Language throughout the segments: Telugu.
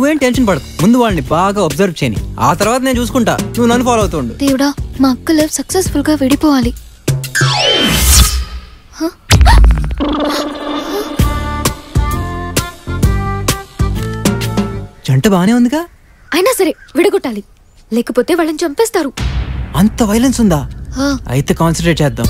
నువ్వేం టెన్షన్ పడకు ముందు వాళ్ళని బాగా అబ్జర్వ్ చేయని ఆ తర్వాత నేను చూసుకుంటా నువ్వు నన్ను ఫాలో అవుతుండు దేవుడా మా అక్క లవ్ సక్సెస్ఫుల్ గా విడిపోవాలి జంట బానే ఉందిగా అయినా సరే విడగొట్టాలి లేకపోతే వాళ్ళని చంపేస్తారు అంత వైలెన్స్ ఉందా ఆ, అయితే కాన్సన్ట్రేట్ చేద్దాం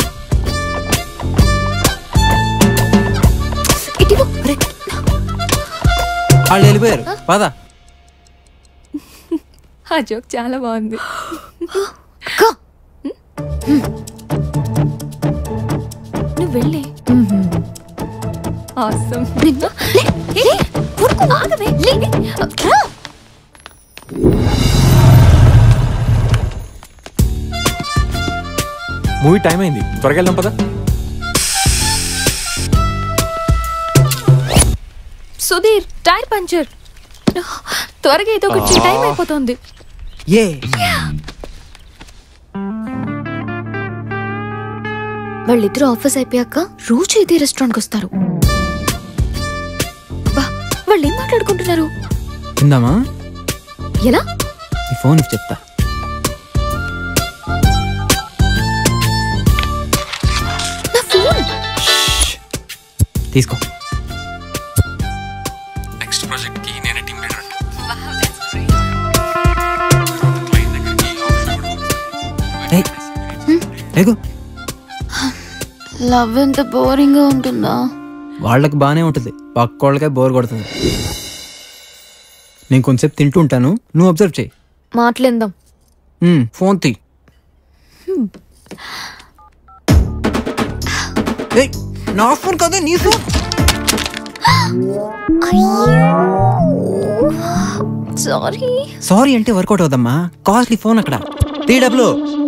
ఇటివ్వు. అరే, వాళ్ళు వెళ్ళిపోయారు పదా ఆ జోక్ చాలా బాగుంది అక్క. నువ్వు వెళ్ళే ఆసమ్ నిన్ను లే, లే, ఊరుకో, ఆగవే, లే, రా. మూవీ టైం అయింది త్వరగా వెళ్దాం పదా సుధీర్ టైర్ పంచర్ త్వరగా ఏదో ఒకటి టైం అయిపోతుంది ఏ వాళ్ళిద్దరూ ఆఫీస్ అయిపోయాక రోజు ఇదే రెస్టారెంట్కి వస్తారు బా వాళ్ళు ఏం మాట్లాడుకుంటున్నారు తిందామా ఎలా నీ ఫోన్ ఇచ్చి చెప్తా నా ఫోన్ తీసుకో నెక్స్ట్ ప్రాజెక్ట్ కి నేనే టీమ్ లీడర్ ఏయ్, రేగు లవ్ ఎంత బోరింగ్ గా ఉంటుందా వాళ్ళకి బానే ఉంటుంది పక్క వాళ్ళకే బోర్ కొడుతుంది నేను కొంచెంసేపు తింటూ ఉంటాను నువ్వు అబ్జర్వ్ చేయి మాట్లాడదాం ఉమ్, ఫోన్ తీ ఏయ్, నా ఫోన్ కాదు నీ ఫోన్ సారీ సారీ అంటే వర్కౌట్ అవుదమ్మా కాస్ట్లీ ఫోన్ అక్కడ టీ డబ్ల్యూ